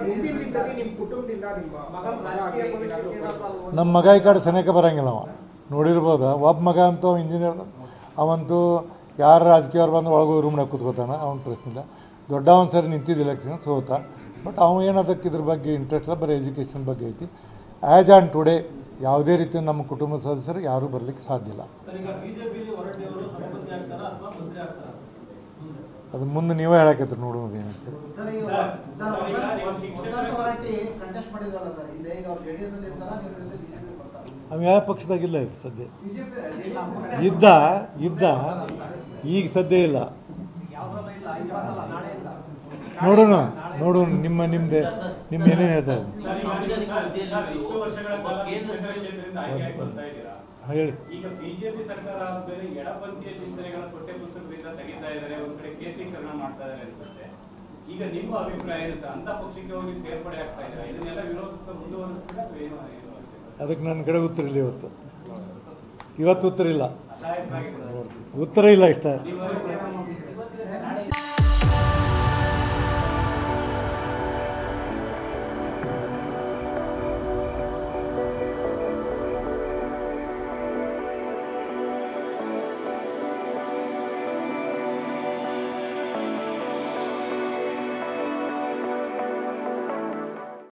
ಮುಂದಿನ ದಿನದಲ್ಲಿ ನಿಮ್ಮ ಕುಟುಂಬದಿಂದ ನಿಮ್ಮ ಮಗನ ರಾಜಕೀಯ ಭವಿಷ್ಯಕ್ಕೆ ಏನಾದ್ರು ಅಲ್ವಾ? ನಮ್ಮ ಮಗ ಈ ಕಡೆ ಸನೇಕ ಬರಂಗಿಲ್ಲ ಅವ ನೋಡಿರ್ಬೋದು ಒಬ್ಬ ಮಗ ಅಂತೂ ಇಂಜಿನಿಯರ್ ಅವಂತೂ ಯಾರು ರಾಜಕೀಯವ್ರು ಬಂದ್ರೆ ಒಳಗೆ ರೂಮ್ನಾಗ ಕೂತ್ಕೋತಾನ ಅವನ ಪ್ರಶ್ನೆ ಇಲ್ಲ ದೊಡ್ಡವನ್ ಸರಿ ನಿಂತಿದ್ದು ಎಲೆಕ್ಷನ್ ಸೋತ ಬಟ್ ಅವ ಏನದಕ್ಕೆ ಇದ್ರ ಬಗ್ಗೆ ಇಂಟ್ರೆಸ್ಟ್ ಇಲ್ಲ ಬರೀ ಎಜುಕೇಷನ್ ಬಗ್ಗೆ ಐತಿ ಆ್ಯಸ್ ಆನ್ ಟುಡೇ ಯಾವುದೇ ರೀತಿ ನಮ್ಮ ಕುಟುಂಬ ಸದಸ್ಯರು ಯಾರೂ ಬರಲಿಕ್ಕೆ ಸಾಧ್ಯ ಇಲ್ಲ ಸರ್ ಈಗ ಬಿಜೆಪಿಯಲ್ಲಿ ಹೊರಟಿಯವರು ಸಭಾಪತಿ ಆಗ್ತಾರಾ ಅಥವಾ ಮಂತ್ರಿ ಆಗ್ತಾರಾ ಅದು ಮುಂದೆ ನೀವೇ ಹೇಳಕತ್ರಿ ನೋಡೋದು ಏನಂತ ಸರ್ ಈಗ ಸರ್ ಹೊಸ ಹೊಸ ಹೋರಾಟಿ ಕಂಟೆಸ್ಟ್ ಮಾಡಿದ್ರಲ್ಲ ಸರ್ ಹಿಂದೆ ಈಗ ಅವ್ರು ಜೆಡಿಎಸ್ ಅಲ್ಲಿ ಇರ್ತಾರ ನೀವು ಬಿಜೆಪಿ ಬರ್ತಾರೆ ಅವ ಯಾವ ಪಕ್ಷದಾಗಿಲ್ಲ ಈಗ ಸದ್ಯ ಬಿಜೆಪಿ ಇದ್ದ ಇದ್ದ ಈಗ ಸದ್ಯ ಇಲ್ಲ ಯಾವ್ದ್ರಲ್ಲ ಇಲ್ಲ ಇವತ್ತಲ್ಲ ನಾಳೆಯಿಂದ ನೋಡೋಣ ನೋಡೋಣ ನಿಮ್ಮ ನಿಮ್ದೆ ನಿಮ್ಮ ಏನೇನು ಹೇಳ್ತಾರೆ ಸರ್, ಈಗ ನೀವು- ಸರ್, ಇಷ್ಟು ವರ್ಷಗಳ ಕಾಲ ಶಿಕ್ಷಣ ಕ್ಷೇತ್ರದಿಂದ ಆಯ್ಕೆಯಾಗಿ ಬರ್ತಾ ಇದ್ದೀರಾ ಹಾಂ, ಹೇಳಿ ಈಗ ಬಿಜೆಪಿ ಸರ್ಕಾರ ಆದ್ಮೇಲೆ ಎಡಪಂಥೀಯ ಚಿಂತನೆಗಳ ಪಠ್ಯ ಪುಸ್ತಕದಿಂದ ತೆಗಿತಾ ಇದ್ದಾರೆ ಒಂದ್ ಕಡೆ ಕೇಸೀಕರಣ ಮಾಡ್ತಾ ಇದ್ದಾರೆ ಅನ್ಸುತ್ತೆ ಈಗ ನಿಮ್ಮ ಅಭಿಪ್ರಾಯ ಏನು ಸರ್ ಅಂತ ಪಕ್ಷಕ್ಕೆ ಹೋಗಿ ಸೇರ್ಪಡೆ ಆಗ್ತಾ ಇದ್ದಾರೆ ಇದನ್ನೆಲ್ಲ ವಿರೋಧಿಸ್ತಾ ಮುಂದುವರಿಸ್ತೀರಾ ಅಥವಾ ಏನು ಏನು ಅನ್ಸುತ್ತೆ? ಅದಕ್ಕೆ ನನ್ನ ಕಡೆ ಉತ್ತರ ಇಲ್ಲ ಇವತ್ತು ಇವತ್ತು ಉತ್ತರ ಇಲ್ಲ ಅಸಹಾಯಕರಾಗಿದ್ದೀರಾ? ಉತ್ತರ ಇಲ್ಲ ಇಷ್ಟ ನಿಮ್ಮ ಅಭಿಪ್ರಾಯ